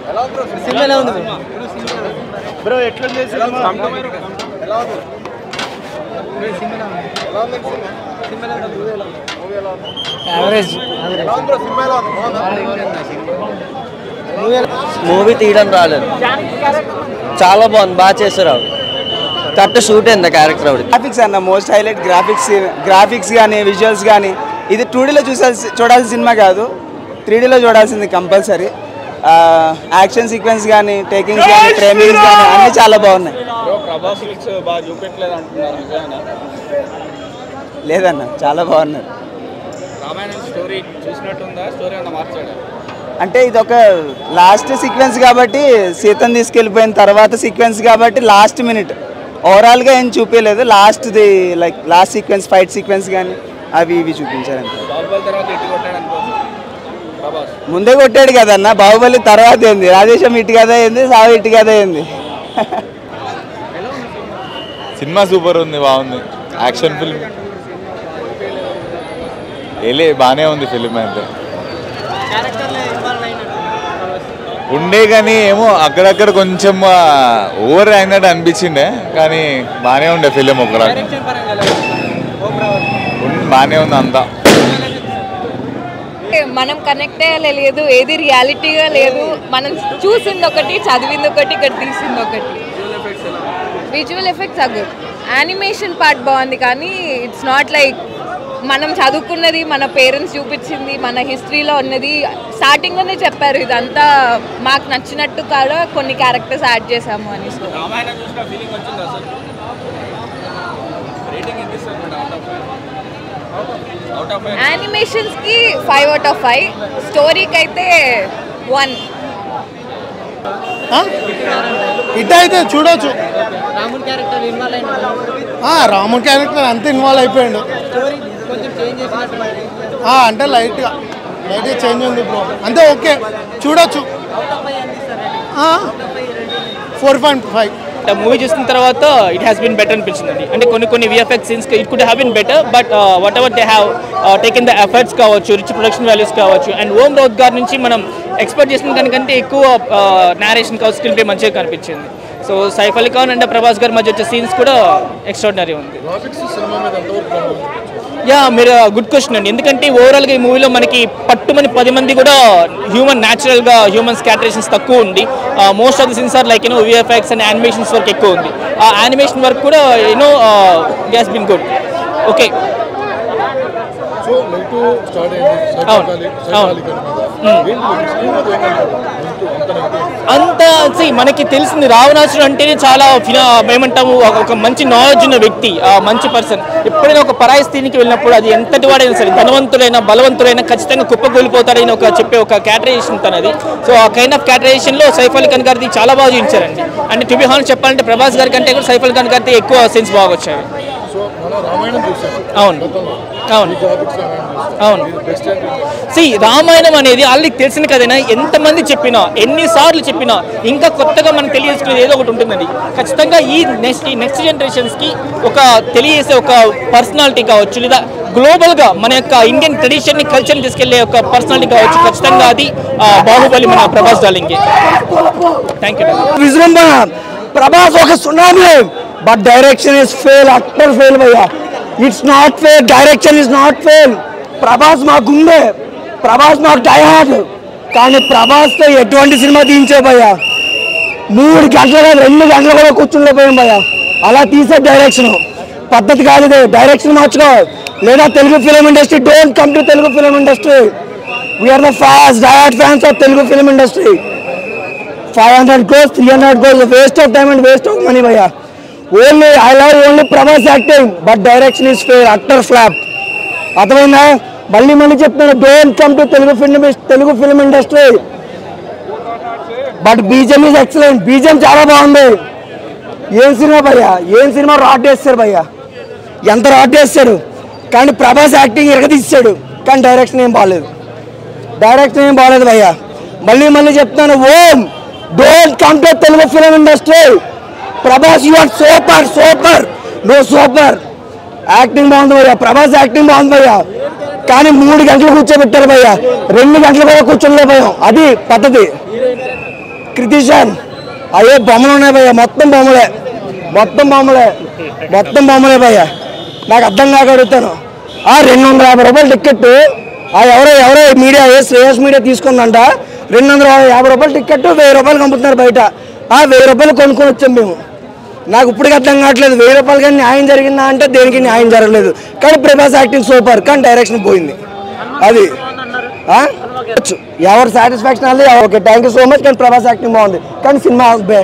Cinema ఎలా ఉంది bro ఎట్లుంది సినిమా ఎలా ఉంది యావరేజ్ ఎలా ఉంది బ్రో సినిమా ఎలా ఉంది బాగుందా మూవీ తీయడం రాలేదు చాలా బాగుంది బాగా చేశారు ఆవిడ కరెక్ట్ షూట్ అయింది క్యారెక్టర్ ఆవిడ గ్రాఫిక్స్ అన్న మోస్ట్ హైలైట్ గ్రాఫిక్స్ గ్రాఫిక్స్ కానీ విజువల్స్ కానీ ఇది టూ డీలో చూసాల్సి చూడాల్సిన సినిమా కాదు త్రీ డీలో చూడాల్సింది కంపల్సరీ యాక్షన్ సీక్వెన్స్ కానీ టేకింగ్స్ కానీ ఫ్రేమింగ్స్ కానీ అన్నీ చాలా బాగున్నాయి ప్రభాస్ లుక్స్ బాగా చూపెట్టలేదు అంటున్నారు నిజమేనా లేదన్న చాలా బాగున్నారు రామాయణం స్టోరీ చూసినట్టుందా స్టోరీ అన్న మార్చాడు అంటే ఇది ఒక లాస్ట్ సీక్వెన్స్ కాబట్టి సీతను తీసుకెళ్ళిపోయిన తర్వాత సీక్వెన్స్ కాబట్టి లాస్ట్ మినిట్ ఓవరాల్గా ఏం చూపించలేదు లాస్ట్ది like last sequence fight sequence కానీ అవి ఇవి చూపించారు అంతే బాహుబలి తర్వాత ఇటు కొట్టాడు అనుకోవచ్చు ప్రభాస్ ముందే కొట్టాడు కదన్న బాహుబలి తర్వాత ఏంది రాధేశం ఇటు కదా ఏంది సాగు ఇటు కదా ఏంది సినిమా సూపర్ ఉంది బాగుంది యాక్షన్ ఫిల్మ్ ఏలే బాగానే ఉంది ఫిల్మ్ అయితే ఉండే కానీ ఏమో అక్కడక్కడ కొంచెం ఓవర్ అయినట్టు అనిపించిండే కానీ బాగానే ఉండే ఫిలిం ఒక రకం ఉన్- బాగానే ఉంది అంతా మనం కనెక్ట్ అయ్యేలా లేదు ఏది రియాలిటీగా లేదు మనం చూసింది ఒకటి చదివింది ఒకటి ఇక్కడ తీసింది ఒకటి visual effects are good animation part బాగుంది కానీ ఇట్స్ నాట్ లైక్ మనం చదువుకున్నది మన పేరెంట్స్ చూపించింది మన హిస్టరీలో ఉన్నది స్టార్టింగ్లోనే చెప్పారు ఇదంతా మాకు నచ్చినట్టు కాడ కొన్ని క్యారెక్టర్స్ యాడ్ చేసాము అని సో రామాయణం చూసిన ఫీలింగ్ వచ్చింది అసలు రేటింగ్ ఎంత ఇస్తారు అవుట్ ఆఫ్ అవుట్ ఆఫ్ యానిమేషన్స్కి ఫైవ్ అవుట్ ఆఫ్ ఫైవ్ స్టోరీకి అయితే వన్ ఇట్ అయితే చూడొచ్చు రాముడి క్యారెక్టర్ ఇన్వాల్వ్ అయిన ఆ, రాముడి క్యారెక్టర్ అంత ఇన్వాల్వ్ అయిపోయాడు స్టోరీ కొంచెం చేంజ్ చేసినట్టు ఆ, అంటే లైట్గా లైట్గా చేంజ్ ఉంది బ్రో అంతే ఓకే చూడొచ్చు ఫోర్ పాయింట్ ఫైవ్ మూవీ చూసిన తర్వాత ఇట్ హ్యాస్ బిన్ బెటర్ అనిపించిందండి అంటే కొన్ని కొన్ని VFX scenes it could have been better but whatever they have taken the efforts కావచ్చు రిచ్ ప్రొడక్షన్ వాల్యూస్ కావచ్చు అండ్ ఓం రౌత్ గారి నుంచి మనం ఎక్స్పెక్ట్ చేసిన దానికంటే ఎక్కువ నేరేషన్ కావచ్చు స్క్రీన్ ప్లే మంచిగా కనిపించింది సో సైఫ్ అలీ ఖాన్ అండ్ ప్రభాస్ గారి మధ్య వచ్చే సీన్స్ కూడా ఎక్స్ట్రాడినరీ ఉంది యా మీరు గుడ్ క్వశ్చన్ అండి ఎందుకంటే ఓవరాల్గా ఈ మూవీలో మనకి పట్టుమని పది మంది కూడా హ్యూమన్ న్యాచురల్గా హ్యూమన్ స్కాటరేషన్స్ తక్కువ ఉంది most of the scenes are like you know VFX and animations work ఎక్కువ ఉంది ఆ యానిమేషన్ వర్క్ కూడా you know has been good okay so negative start అయింది అవును అవును అంత see, మనకి తెలిసింది రావణాసుడు అంటేనే చాలా ఫినా ఏమంటాము ఒక- ఒక మంచి నాలెడ్జ్ ఉన్న వ్యక్తి ఆ మంచి పర్సన్ ఎప్పుడైనా ఒక పరాయి స్థితికి వెళ్ళినప్పుడు అది ఎంతటి వాడైనా సరే ధనవంతుడైనా బలవంతుడైనా ఖచ్చితంగా కుప్పకూలిపోతాడని ఒక చెప్పే ఒక క్యాటరైజేషన్ తనది సో ఆ కైండ్ ఆఫ్ క్యాటరైజేషన్ లో సైఫ్ అలీ ఖాన్ గారిది చాలా బాగా చూపించారండి అంటే టు బి హాన్ చెప్పాలంటే ప్రభాస్ గారి కంటే కూడా సైఫ్ అలీ ఖాన్ గారిది ఎక్కువ సెన్స్ బాగా వచ్చాయి సో మనం రామాయణం చూసాం అవును అవును గ్రాఫిక్స్ రామాయణం చూసాం అవును బెస్ట్ సి రామాయణం అనేది ఆల్రెడీ తెలిసిన కదైనా ఎంతమంది చెప్పినా ఎన్నిసార్లు చెప్పినా ఇంకా కొత్తగా మనకు తెలియజేసుకునేది ఏదో ఒకటి ఉంటుందండి ఖచ్చితంగా ఈ నెక్స్ట్ ఈ నెక్స్ట్ జనరేషన్స్కి ఒక తెలియజేసే ఒక పర్సనాలిటీ కావచ్చు లేదా గ్లోబల్గా మన యొక్క ఇండియన్ ట్రెడిషన్ని కల్చర్ని తీసుకెళ్లే ఒక పర్సనాలిటీ కావచ్చు ఖచ్చితంగా అది ఆ, బాహుబలి మన ప్రభాస్ డాలింగే థ్యాంక్ యూ విజృంభణ ప్రభాస్ ఒక tsunami but direction is fail utter fail భయ్యా it's not fail direction is not fail Prabhas మాకుండే ప్రభాస్ మాకు డైహార్డ్ కానీ ప్రభాస్తో ఎటువంటి సినిమా తీయించే భయ్యా మూడు గంటలు రెండు గంటలు కూడా కూర్చుండిపోయాం భయ్యా అలా తీసే డైరెక్షన్ పద్ధతి కాదు ఇది డైరెక్షన్ మార్చుకో లేదా Telugu film industry don't come to Telugu film industry we are the fast diehard fans of Telugu film industry five hundred crores three hundred crores waste of time and waste of money భయ్యా only I love only Prabhas acting but direction is fair utter flop అర్థమైందా మళ్ళీ మళ్ళీ చెప్తున్నాను don't come to Telugu film Telugu film industry but BGM is excellent BGM చాలా బాగుంది ఏం cinema భయ్యా ఏం సినిమా రాట్ వేస్తారు భయ్యా ఎంత రాట్ వేస్తాడు కానీ ప్రభాస్ యాక్టింగ్ ఎరగదీస్తాడు కానీ డైరెక్షన్ ఏం బాగాలేదు డైరెక్షన్ ఏం బాగాలేదు భయ్యా మళ్ళీ మళ్ళీ చెప్తాను ఓం don't come to Telugu film industry Prabhas you are super super no super acting బాగుంది భయ్యా ప్రభాస్ యాక్టింగ్ బాగుంది భయ్యా కానీ మూడు గంటలు కూర్చోబెట్టారు భయ్యా రెండు గంటలు కూడా కూర్చోలేకపోయాం అది పద్ధతి క్రిటిషన్ అయ్యే బొమ్మలు ఉన్నాయి భయ్య మొత్తం బొమ్మలే మొత్తం బొమ్మలే మొత్తం బొమ్మలే భయ్య నాకు అర్థం కాక అడుగుతాను ఆ రెండు వందల యాభై రూపాయల టికెట్ ఆ ఎవరో ఎవరో మీడియా ఏ శ్రేయస్ మీడియా తీసుకుందంట రెండు వందల యాభై రూపాయల టికెట్ వెయ్యి రూపాయలు పంపుతున్నారు బయట ఆ వెయ్యి రూపాయలు కొనుక్కొని వచ్చాం మేము నాకు ఇప్పటికి అర్థం కావట్లేదు వెయ్యి రూపాయలు కానీ న్యాయం జరిగిందా అంటే దేనికి న్యాయం జరగలేదు కానీ ప్రభాస్ యాక్టింగ్ సూపర్ కానీ డైరెక్షన్ పోయింది అది ఆ? వచ్చు. ఎవరి సాటిస్ఫాక్షన్ అది okay thank you so much కానీ ప్రభాస్ యాక్టింగ్ బాగుంది కానీ సినిమా బే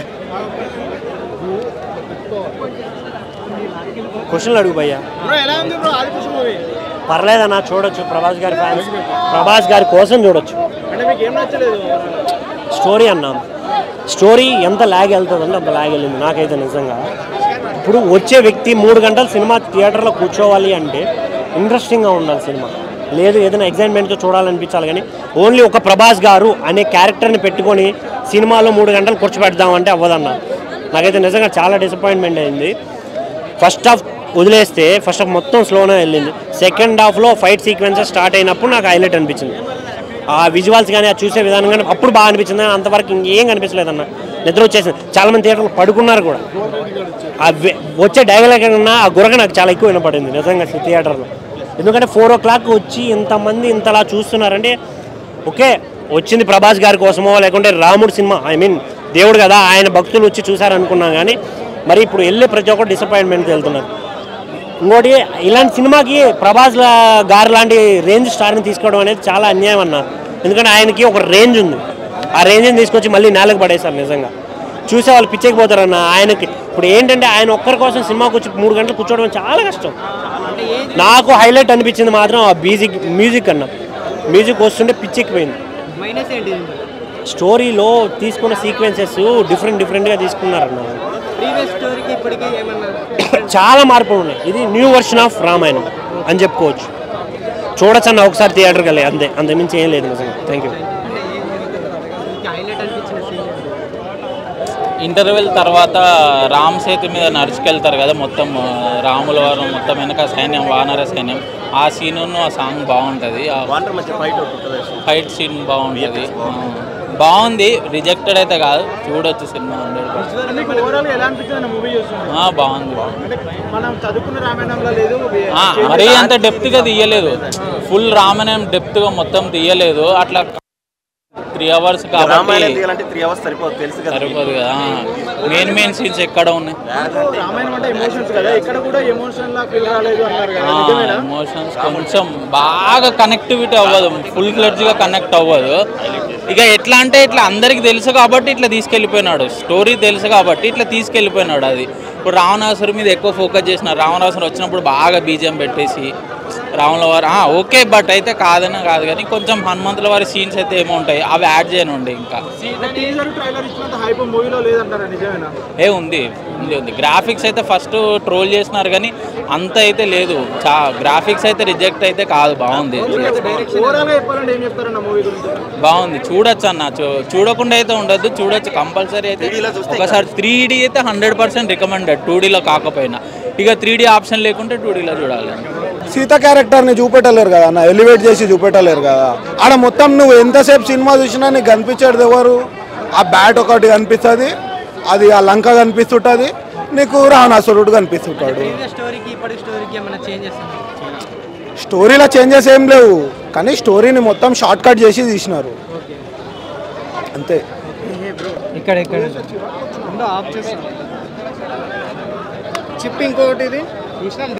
క్వశ్చన్లు అడుగు భయ్యా బ్రో ఎలా ఉంది బ్రో ఆదిపురుష్ మూవీ పర్లేదన్నా చూడొచ్చు ప్రభాస్ గారి ఫ్యాన్స్ ప్రభాస్ గారి కోసం చూడొచ్చు అంటే మీకు ఏం నచ్చలేదు స్టోరీ అన్నాం స్టోరీ ఎంత లాగ్ వెళ్తుందంటే అంత లాగ్ వెళ్ళింది నాకైతే నిజంగా ఇప్పుడు వచ్చే వ్యక్తి మూడు గంటలు సినిమా థియేటర్లో కూర్చోవాలి అంటే ఇంట్రెస్టింగ్గా ఉండాలి సినిమా లేదు ఏదైనా ఎగ్జైట్మెంట్తో చూడాలనిపించాలి కానీ ఓన్లీ ఒక ప్రభాస్ గారు అనే క్యారెక్టర్ని పెట్టుకొని సినిమాలో మూడు గంటలు కూర్చోబెడదామంటే అవ్వదన్న నాకైతే నిజంగా చాలా డిసప్పాయింట్మెంట్ అయింది ఫస్ట్ హాఫ్ వదిలేస్తే ఫస్ట్ హాఫ్ మొత్తం స్లోనే వెళ్ళింది సెకండ్ హాఫ్లో ఫైట్ సీక్వెన్సెస్ స్టార్ట్ అయినప్పుడు నాకు హైలైట్ అనిపించింది ఆ విజువల్స్ కానీ ఆ చూసే విధానం కానీ అప్పుడు బాగా అనిపించింది అంతవరకు ఇంకేం కనిపించలేదన్న నిద్ర వచ్చేసింది చాలా మంది థియేటర్లో పడుకున్నారు కూడా ఆ వె- వచ్చే డైలాగ్ కన్నా ఆ గురక నాకు చాలా ఎక్కువ వినపడింది నిజంగా థియేటర్లో ఎందుకంటే ఫోర్ ఓ క్లాక్ వచ్చి ఇంతమంది ఇంతలా చూస్తున్నారంటే ఓకే వచ్చింది ప్రభాస్ గారి కోసమో లేకుంటే రాముడు సినిమా ఐ మీన్ దేవుడు కదా ఆయన భక్తులు వచ్చి చూసారనుకున్నాం కానీ మరి ఇప్పుడు వెళ్ళే ప్రతి ఒక్కరు డిసప్పాయింట్మెంట్కి వెళ్తున్నారు ఇంకోటి ఇలాంటి సినిమాకి ప్రభాస్ లా- గారు లాంటి రేంజ్ స్టార్ని తీసుకోవడం అనేది చాలా అన్యాయం అన్న ఎందుకంటే ఆయనకి ఒక రేంజ్ ఉంది ఆ రేంజ్ని తీసుకొచ్చి మళ్ళీ నేలకు పడేశారు నిజంగా చూసే వాళ్ళు పిచ్చెక్కిపోతారన్న ఆయనకి ఇప్పుడు ఏంటంటే ఆయన ఒక్కరి కోసం సినిమాకి వచ్చి మూడు గంటలు కూర్చోవడం చాలా కష్టం నాకు హైలైట్ అనిపించింది మాత్రం ఆ మ్యూజిక్ మ్యూజిక్ అన్న మ్యూజిక్ వస్తుంటే పిచ్చెక్కిపోయింది మైనస్ ఏంటి స్టోరీలో తీసుకున్న సీక్వెన్సెస్ డిఫరెంట్ డిఫరెంట్గా తీసుకున్నారన్న ప్రీవియస్ స్టోరీకి ఇప్పటికీ ఏమన్నా చాలా మార్పులు ఉన్నాయి ఇది న్యూ వర్షన్ ఆఫ్ రామాయణం అని చెప్పుకోవచ్చు చూడొచ్చు అన్న ఒకసారి థియేటర్కి వెళ్ళి అంతే అంతకుమించి ఏం లేదు నిజంగా థ్యాంక్ యూ హైలైట్ అనిపించిన సీన్ ఇంటర్వెల్ తర్వాత రామ్ సేతు మీద నడుచుకెళ్తారు కదా మొత్తం ఆ, రాముల వారు మొత్తం వెనక సైన్యం వానర సైన్యం ఆ సీన్ ఆ సాంగ్ బాగుంటుంది ఫైట్ సీన్ బాగుంటుంది ఆ, బాగుంది రిజెక్టెడ్ అయితే కాదు చూడొచ్చు సినిమా హండ్రెడ్ మీకు ఓవరాల్ ఎలా అనిపించింది మూవీ చూస్తున్నాం బాగుంది బాగుంది అంటే మనం చదువుకున్న రామాయణంలో లేదు ఆ, మరీ అంత డెప్త్గా తీయలేదు ఫుల్ రామాయణం డెప్త్గా మొత్తం తీయలేదు అట్లా త్రీ అవర్స్ కాబట్టి త్రీ అవర్స్ సరిపోదు తెలుసు సరిపోదు కదా మెయిన్ మెయిన్ సీన్స్ ఎక్కడ ఉన్నాయి రామాయణం అంటే ఎమోషన్స్ కదా ఇక్కడ కూడా ఎమోషన్ లా ఫీల్ రాలేదు అన్నారు కదా నిజమేనా ఎమోషన్స్ కొంచెం బాగా కనెక్టివిటీ అవ్వదు ఫుల్ గా కనెక్ట్ అవ్వదు ఇక ఎట్లా అంటే ఇట్లా అందరికి తెలుసు కాబట్టి ఇట్లా తీసుకెళ్ళిపోయినాడు స్టోరీ తెలుసు కాబట్టి ఇట్లా తీసుకెళ్ళిపోయినాడు అది ఇప్పుడు రావణాసురు మీద ఎక్కువ ఫోకస్ చేసిన రావణాసురు వచ్చినప్పుడు బాగా బీజం పెట్టేసి రావణుల వారు ఆ, ఓకే బట్ అయితే కాదనే కాదు కానీ కొంచెం హనుమంతుల వారి సీన్స్ అయితే ఏమో ఉంటాయి అవి యాడ్ చేయనుండే ఇంకా టీజర్ ట్రైలర్ ఇచ్చినంత హైప్ మూవీలో లేదంటారా నిజమేనా ఏ ఉంది ఉంది ఉంది గ్రాఫిక్స్ అయితే ఫస్ట్ ట్రోల్ చేసినారు కానీ అంత అయితే లేదు చా గ్రాఫిక్స్ అయితే రిజెక్ట్ అయితే కాదు బాగుంది ఓవరాల్ గా చెప్పాలంటే ఏం చెప్తారన్న మూవీ గురించి బాగుంది చూడొచ్చు అన్న చూ- చూడకుండా అయితే ఉండదు చూడొచ్చు కంపల్సరీ అయితే ఒకసారి త్రీ డీ అయితే హండ్రెడ్ పర్సెంట్ రికమెండెడ్ టూ డీలో కాకపోయినా ఇక త్రీ డీ ఆప్షన్ లేకుంటే టూ డీలో చూడాలి సీత క్యారెక్టర్ని చూపెట్టలేరు కదా అన్న ఎలివేట్ చేసి చూపెట్టలేరు కదా ఆడ మొత్తం నువ్వు ఎంతసేపు సినిమా చూసినా నీకు కనిపించేది ఎవరు ఆ బ్యాట్ ఒకటి కనిపిస్తుంది అది ఆ లంక కనిపిస్తుంటుంది నీకు రావణాసురుడు కనిపిస్తుంటాడు ప్రీవియస్ స్టోరీకి ఇప్పటి స్టోరీకి ఏమైనా చేంజ్ చేస్తాను స్టోరీలో చేంజెస్ ఏం లేవు కానీ స్టోరీని మొత్తం షార్ట్ కట్ చేసి తీసినారు అంతే ఇక్కడ ఇక్కడ ఆఫ్ చేస్తాం చిప్ ఇంకొకటి ఇది